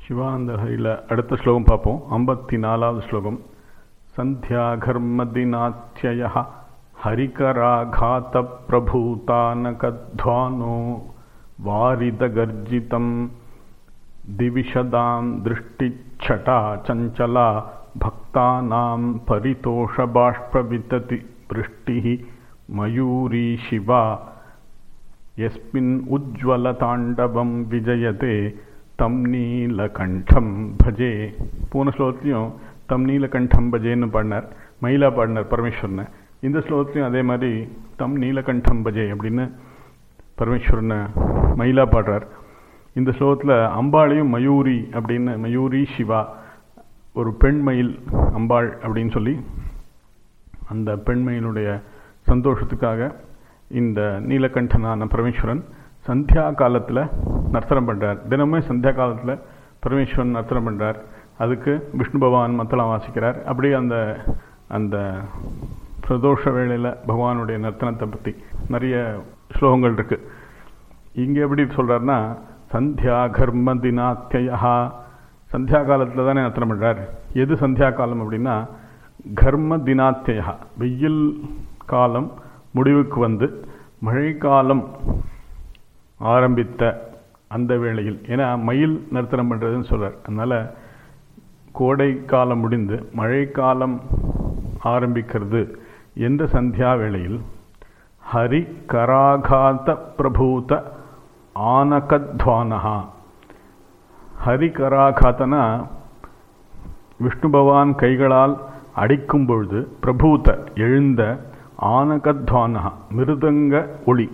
சிவானந்த ஹரியில் அடுத்த ஸ்லோகம் பார்ப்போம் ஐம்பத்தி நாலாவது ஸ்லோகம் சந்தியாகர்மதினாத்திய ஹரிகராகாத பிரபூதானகத்வானோ வாரிதகர்ஜிதம் दिविशदां दृष्टिच्छटा चञ्चला भक्तानां परितोषबाष्पवितति वृष्टिः मयूरी शिवा यस्मिन् उज्ज्वलताण्डवं विजयते தம் நீலகண்டம் பஜே போன ஸ்லோகத்துலையும் தம் நீலகண்டம் பஜேன்னு பாடினார் மயிலா பாடினார் பரமேஸ்வரனை இந்த ஸ்லோகத்துலையும் அதே மாதிரி தம் நீலகண்டம் பஜே அப்படின்னு பரமேஸ்வரனை மயிலா பாடுறார் இந்த ஸ்லோகத்தில் அம்பாளையும் மயூரி அப்படின்னு மயூரி சிவா ஒரு பெண்மயில் அம்பாள் அப்படின்னு சொல்லி அந்த பெண்மயிலுடைய சந்தோஷத்துக்காக இந்த நீலகண்டனான பரமேஸ்வரன் சந்தியா காலத்தில் நர்த்தனம் பண்ணுறார் தினமே சந்தியா காலத்தில் பரமேஸ்வரன் நர்த்தனம் பண்ணுறார் அதுக்கு விஷ்ணு பகவான் மத்தளம் வாசிக்கிறார் அப்படியே அந்த அந்த பிரதோஷ வேளையில் பகவானுடைய நர்த்தனத்தை பற்றி நிறைய ஸ்லோகங்கள் இருக்குது இங்கே எப்படி சொல்கிறாருன்னா சந்தியா கர்ம தினாத்தியா சந்தியா காலத்தில் தானே நர்த்தனம் பண்ணுறார் எது சந்தியா காலம் அப்படின்னா கர்ம தினாத்தியா வெயில் காலம் முடிவுக்கு வந்து மழைக்காலம் ஆரம்பித்த அந்த வேளையில் ஏன்னா மயில் நர்த்தனம் பண்ணுறதுன்னு சொல்கிறார் அதனால் கோடை காலம் முடிந்து மழைக்காலம் ஆரம்பிக்கிறது என்ற சந்தியா வேளையில் ஹரி கராகாத பிரபூத ஆனகத்வானஹா ஹரிகராகாத்தனா விஷ்ணு பகவான் கைகளால் அடிக்கும் பொழுது பிரபூத எழுந்த ஆனகத்வானஹா மிருதங்க ஒளி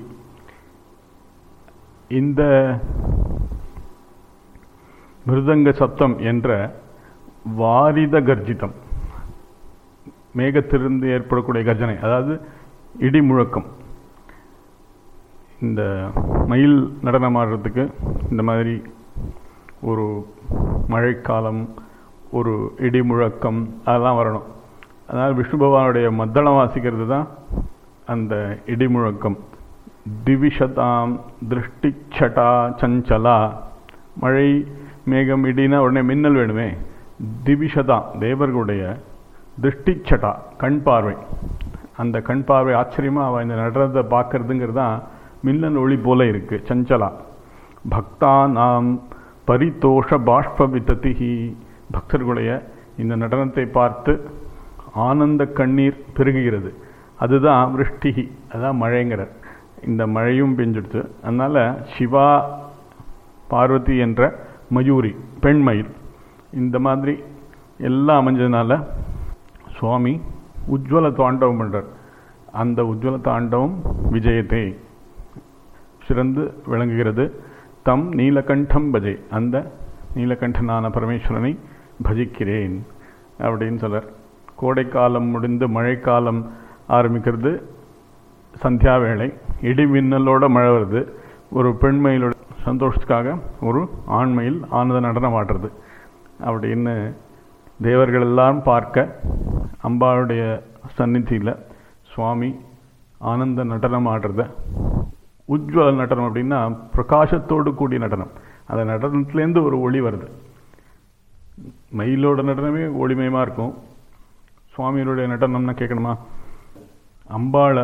இந்த மிருதங்க சப்தம் என்ற வாரித கர்ஜிதம் மேகத்திலிருந்து ஏற்படக்கூடிய கர்ஜனை அதாவது இடி முழக்கம் இந்த மயில் நடனம் ஆடுறதுக்கு இந்த மாதிரி ஒரு மழைக்காலம் ஒரு இடி முழக்கம் அதெல்லாம் வரணும் அதனால் விஷ்ணு பகவானுடைய மத்தளம் வாசிக்கிறது தான் அந்த இடி முழக்கம் திவிஷதாம் திருஷ்டிச்சட்டா சஞ்சலா மழை மேகம் இடினா உடனே மின்னல் வேணுமே திவிஷதாம் தேவர்களுடைய திருஷ்டிச்சட்டா கண் பார்வை அந்த கண் பார்வை ஆச்சரியமாக அவள் இந்த நடனத்தை பார்க்கறதுங்கிறது தான் மின்னல் ஒளி போல இருக்கு சஞ்சலா பக்தா நாம் பரிதோஷ பாஷ்ப வித்ததிஹி பக்தர்களுடைய இந்த நடனத்தை பார்த்து ஆனந்த கண்ணீர் பெருகுகிறது அதுதான் விருஷ்டிகி அதான் மழைங்கிறார் இந்த மழையும் பெஞ்சிடுத்து அதனால் சிவா பார்வதி என்ற மயூரி பெண்மயில் இந்த மாதிரி எல்லாம் அமைஞ்சதுனால சுவாமி உஜ்வல தாண்டவம் பண்ணுறார் அந்த உஜ்வல தாண்டவம் விஜயத்தை சிறந்து விளங்குகிறது தம் நீலகண்டம் பஜை அந்த நீலகண்டனான பரமேஸ்வரனை பஜிக்கிறேன் அப்படின்னு சொல்கிறார் கோடைக்காலம் முடிந்து மழைக்காலம் ஆரம்பிக்கிறது சந்தியா வேளை இடி மின்னலோட மழை வருது ஒரு பெண்மையிலோட சந்தோஷத்துக்காக ஒரு ஆண்மையில் ஆனந்த நடனம் ஆடுறது அப்படின்னு தேவர்கள் எல்லாம் பார்க்க அம்பாளுடைய சந்நிதியில் சுவாமி ஆனந்த நடனம் ஆடுறத உஜ்வல நடனம் அப்படின்னா பிரகாசத்தோடு கூடிய நடனம் அந்த நடனத்துலேருந்து ஒரு ஒளி வருது மயிலோட நடனமே ஒளிமயமாக இருக்கும் சுவாமியோடைய நடனம்னா கேட்கணுமா அம்பாளை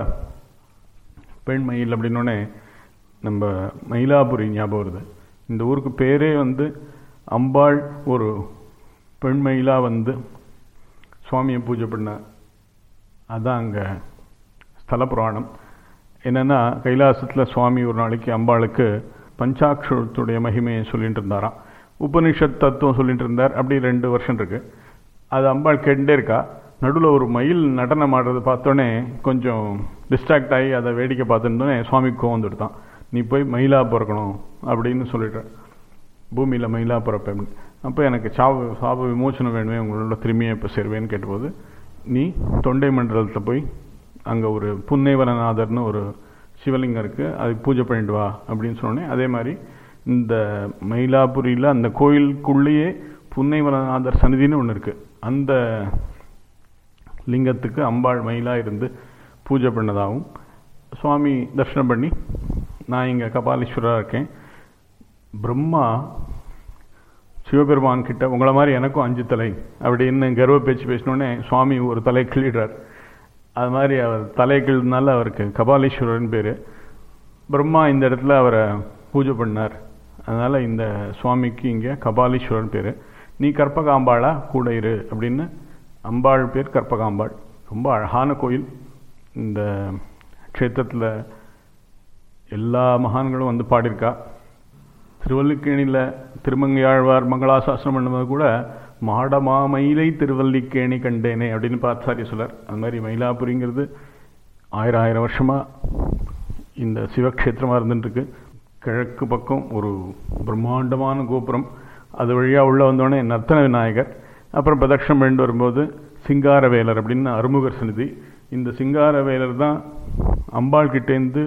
பெண் மயில் அப்படின்னோடனே நம்ம மயிலாபுரி ஞாபகம் வருது இந்த ஊருக்கு பேரே வந்து அம்பாள் ஒரு பெண் மயிலாக வந்து சுவாமியை பூஜை பண்ண அதான் அங்கே ஸ்தல புராணம் என்னென்னா கைலாசத்தில் சுவாமி ஒரு நாளைக்கு அம்பாளுக்கு பஞ்சாட்சரத்துடைய மகிமையை சொல்லிட்டு இருந்தாராம் உபனிஷத் தத்துவம் சொல்லிட்டு இருந்தார் அப்படி ரெண்டு வருஷம் இருக்கு அது அம்பாள் கேட்டுட்டே இருக்கா நடுவில் ஒரு மயில் நடனம் ஆடுறது பார்த்தோன்னே கொஞ்சம் டிஸ்ட்ராக்ட் ஆகி அதை வேடிக்கை பார்த்துட்டோன்னே சுவாமி கோவம் வந்துடுதான் நீ போய் மயிலா பிறக்கணும் அப்படின்னு சொல்லிட்ட பூமியில் மயிலா பிறப்பேன் அப்போ எனக்கு சாவு சாப விமோச்சனம் வேணுமே உங்களோட திரும்பியை இப்போ சேருவேன்னு கேட்டபோது நீ தொண்டை மண்டலத்தில் போய் அங்கே ஒரு புன்னைவனநாதர்னு ஒரு சிவலிங்கம் இருக்குது அதுக்கு பூஜை பண்ணிட்டு வா அப்படின்னு சொன்னோன்னே அதே மாதிரி இந்த மயிலாபுரியில் அந்த கோயிலுக்குள்ளேயே புன்னைவனநாதர் சன்னிதின்னு ஒன்று இருக்குது அந்த லிங்கத்துக்கு அம்பாள் மயிலாக இருந்து பூஜை பண்ணதாகவும் சுவாமி தரிசனம் பண்ணி நான் இங்கே கபாலீஸ்வரராக இருக்கேன் பிரம்மா சிவபெருமான் கிட்ட உங்களை மாதிரி எனக்கும் அஞ்சு தலை அப்படின்னு கர்வ பேச்சு பேசினோடனே சுவாமி ஒரு தலை கிள்ளிடுறார் அது மாதிரி அவர் தலை கிள்னால அவருக்கு கபாலீஸ்வரர்னு பேர் பிரம்மா இந்த இடத்துல அவரை பூஜை பண்ணார் அதனால் இந்த சுவாமிக்கு இங்கே கபாலீஸ்வரன் பேர் நீ கற்பகாம்பாளா கூட இரு அப்படின்னு அம்பாள் பேர் கற்பகாம்பாள் ரொம்ப அழகான கோயில் இந்த க்ஷேத்திரத்தில் எல்லா மகான்களும் வந்து பாடியிருக்கா திருவல்லிக்கேணியில் திருமங்கையாழ்வார் மங்களாசாசனம் பண்ணும்போது கூட மாடமா மயிலை திருவல்லிக்கேணி கண்டேனே அப்படின்னு பார்த்தாரி சொல்லார் அது மாதிரி மயிலாபுரிங்கிறது ஆயிரம் ஆயிரம் வருஷமாக இந்த சிவக்ஷேத்திரமாக இருந்துட்டுருக்கு கிழக்கு பக்கம் ஒரு பிரம்மாண்டமான கோபுரம் அது வழியாக உள்ளே வந்தோடனே நர்த்தன விநாயகர் அப்புறம் பிரதட்சணம் வேண்டு வரும்போது சிங்காரவேலர் அப்படின்னு அருமுகர் சந்நிதி இந்த சிங்காரவேலர் தான் அம்பாள் கிட்டேருந்து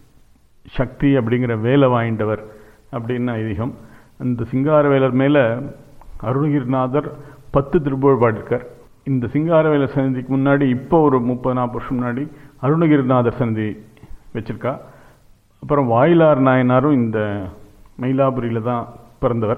சக்தி அப்படிங்கிற வேலை வாங்கிட்டவர் அப்படின்னு ஐதீகம் அந்த சிங்காரவேலர் மேலே அருணகிரிநாதர் பத்து திருப்புகழ் பாடியிருக்கார் இந்த சிங்காரவேலர் சந்நிதிக்கு முன்னாடி இப்போ ஒரு முப்பது நாற்பது வருஷம் முன்னாடி அருணகிரிநாதர் சந்நிதி வச்சிருக்கா அப்புறம் வாயிலார் நாயனாரும் இந்த மயிலாபுரியில் தான் பிறந்தவர்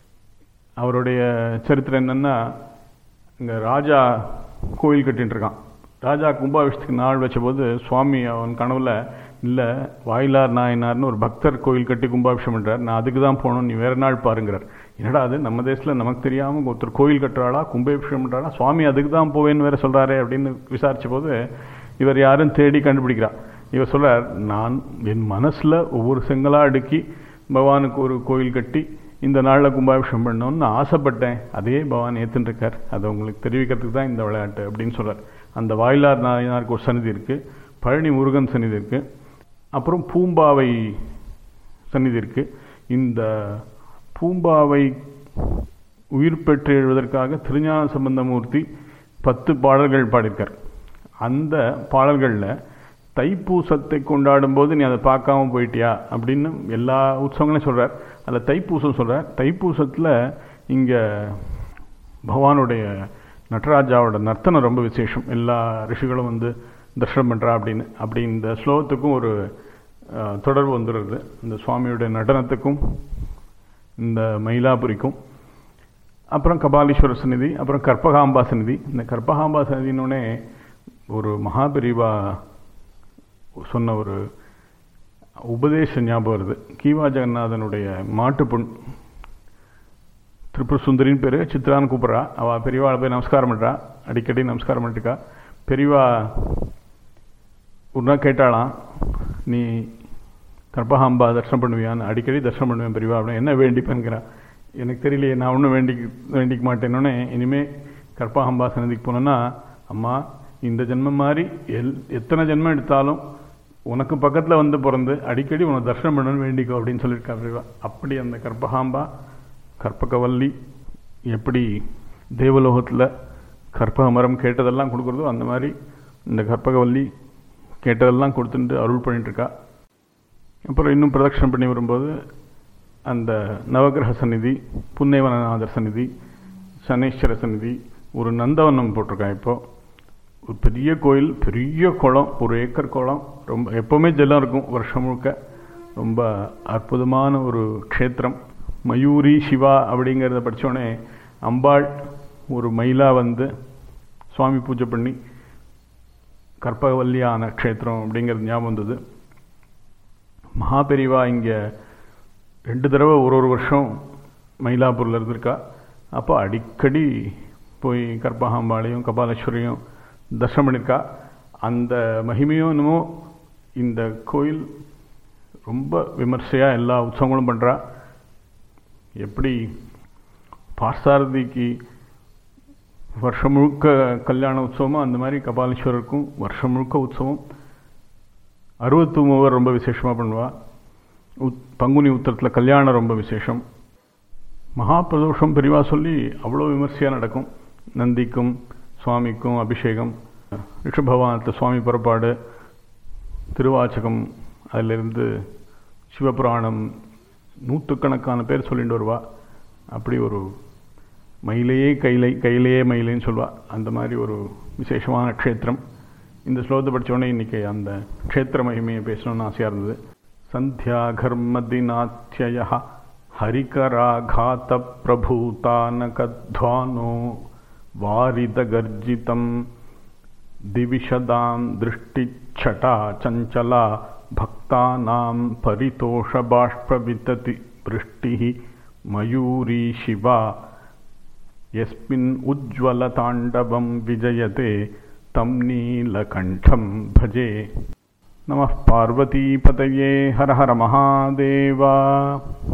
அவருடைய சரித்திரம் என்னென்னா இங்கே ராஜா கோயில் கட்டின்னு இருக்கான் ராஜா கும்பாபிஷத்துக்கு நாள் வச்சபோது சுவாமி அவன் கனவுல இல்லை வாயிலார் நாயனார்னு ஒரு பக்தர் கோயில் கட்டி கும்பாபிஷம் பண்ணுறார் நான் அதுக்கு தான் போகணும் நீ வேறு நாள் பாருங்கிறார் என்னடா அது நம்ம தேசத்தில் நமக்கு தெரியாமல் ஒருத்தர் கோயில் கட்டுறாளா கும்பாபிஷேகம் பண்ணுறாளா சுவாமி அதுக்கு தான் போவேன்னு வேறு சொல்கிறாரே அப்படின்னு விசாரித்த போது இவர் யாரும் தேடி கண்டுபிடிக்கிறா இவர் சொல்கிறார் நான் என் மனசில் ஒவ்வொரு செங்கலாக அடுக்கி பகவானுக்கு ஒரு கோயில் கட்டி இந்த நாளில் கும்பாபிஷேகம் பண்ணணும்னு ஆசைப்பட்டேன் அதே பகவான் ஏற்றுருக்கார் அதை உங்களுக்கு தெரிவிக்கிறதுக்கு தான் இந்த விளையாட்டு அப்படின்னு சொல்கிறார் அந்த வாயிலார் நாயனாருக்கு ஒரு சந்நிதி இருக்குது பழனி முருகன் சந்நிதி இருக்குது அப்புறம் பூம்பாவை சந்நிதி இருக்குது இந்த பூம்பாவை உயிர் பெற்று எழுவதற்காக திருஞான சம்பந்தமூர்த்தி பத்து பாடல்கள் பாடியிருக்கார் அந்த பாடல்களில் தைப்பூசத்தை கொண்டாடும் போது நீ அதை பார்க்காம போயிட்டியா அப்படின்னு எல்லா உற்சவங்களையும் சொல்கிறார் அதில் தைப்பூசம் சொல்கிறார் தைப்பூசத்தில் இங்கே பகவானுடைய நடராஜாவோட நர்த்தனம் ரொம்ப விசேஷம் எல்லா ரிஷிகளும் வந்து தர்ஷனம் பண்ணுறா அப்படின்னு அப்படி இந்த ஸ்லோகத்துக்கும் ஒரு தொடர்பு வந்துடுறது இந்த சுவாமியுடைய நடனத்துக்கும் இந்த மயிலாபுரிக்கும் அப்புறம் கபாலீஸ்வர சந்நிதி அப்புறம் கற்பகாம்பா சந்நிதி இந்த கற்பகாம்பா சந்நிதினோடனே ஒரு மகாபிரிவா சொன்ன ஒரு உபதேச ஞாபகம் வருது கீவா ஜெகநாதனுடைய மாட்டுப்புண் திரிபுர சுந்தரின்னு பேர் சித்ரான்னு கூப்பிட்றா அவள் பெரியவாளை போய் நமஸ்காரம் பண்ணுறா அடிக்கடி நமஸ்காரம் பண்ணிட்டுக்கா பெரியவா ஒரு நாள் கேட்டாலாம் நீ கற்பகாம்பா தர்ஷனம் பண்ணுவியான்னு அடிக்கடி தர்ஷனம் பண்ணுவேன் பெரியவா அப்படின்னு என்ன வேண்டிப்பேங்கிறா எனக்கு தெரியலையே நான் ஒன்றும் வேண்டி வேண்டிக்க மாட்டேன்னொன்னே இனிமேல் கற்பகாம்பா சன்னதிக்கு போனோன்னா அம்மா இந்த ஜென்மம் மாதிரி எல் எத்தனை ஜென்மம் எடுத்தாலும் உனக்கு பக்கத்தில் வந்து பிறந்து அடிக்கடி உனக்கு தர்ஷனம் பண்ணணும்னு வேண்டிக்கோ அப்படின்னு சொல்லியிருக்கா பெரியவா அப்படி அந்த கற்பகாம்பா கற்பகவல்லி எப்படி தேவலோகத்தில் கற்பக மரம் கேட்டதெல்லாம் கொடுக்குறதோ அந்த மாதிரி இந்த கற்பகவல்லி கேட்டதெல்லாம் கொடுத்துட்டு அருள் பண்ணிட்டுருக்கா அப்புறம் இன்னும் பிரதட்சணம் பண்ணி வரும்போது அந்த நவகிரக சந்நிதி புன்னைவனநாதர் சந்நிதி சனீஸ்வர சந்நிதி ஒரு நந்தவனம் போட்டிருக்கா இப்போது ஒரு பெரிய கோயில் பெரிய குளம் ஒரு ஏக்கர் குளம் ரொம்ப எப்போவுமே ஜலம் இருக்கும் வருஷம் முழுக்க ரொம்ப அற்புதமான ஒரு க்ஷேத்திரம் மயூரி சிவா அப்படிங்கிறத படித்தோடனே அம்பாள் ஒரு மயிலா வந்து சுவாமி பூஜை பண்ணி கற்பகவல்லியான க்ஷேத்திரம் அப்படிங்கிறது ஞாபகம் வந்தது மகாபெரிவா இங்கே ரெண்டு தடவை ஒரு ஒரு வருஷம் மயிலாப்பூரில் இருந்திருக்கா அப்போ அடிக்கடி போய் கற்பகாம்பாளையும் கபாலேஸ்வரியும் தர்ஷனம் பண்ணியிருக்கா அந்த மகிமையும் என்னமோ இந்த கோயில் ரொம்ப விமர்சையாக எல்லா உற்சவங்களும் பண்ணுறா எப்படி பார்சாரதிக்கு வருஷம் முழுக்க கல்யாண உற்சவமோ அந்த மாதிரி கபாலீஸ்வரருக்கும் வருஷம் முழுக்க உற்சவம் அறுபத்து மூவர் ரொம்ப விசேஷமாக பண்ணுவாள் உத் பங்குனி உத்தரத்தில் கல்யாணம் ரொம்ப விசேஷம் மகாபிரதோஷம் பெரிவா சொல்லி அவ்வளோ விமர்சையாக நடக்கும் நந்திக்கும் சுவாமிக்கும் அபிஷேகம் ரிஷபவானத்தில் சுவாமி புறப்பாடு திருவாச்சகம் அதிலிருந்து சிவபுராணம் நூற்றுக்கணக்கான பேர் சொல்லிட்டு வருவா அப்படி ஒரு மயிலையே கைலை கையிலேயே மயிலைன்னு சொல்லுவாள் அந்த மாதிரி ஒரு விசேஷமான க்ஷேத்திரம் இந்த ஸ்லோகத்தை படித்தோடனே இன்றைக்கி அந்த க்ஷேத்திர மகிமையை பேசணும்னு ஆசையாக இருந்தது சந்தியா கர்மதினாத்திய हरिकराघातप्रभूतानकध्वानो वारिदगर्जितं दिविशदां दृष्टिच्छटा चञ्चला भक्तानां परितोषबाष्पवितति वृष्टिः मयूरी शिवा यस्मिन् उज्ज्वलताण्डवं विजयते तं नीलकण्ठं भजे नमः पार्वतीपतये हर हर महादेवा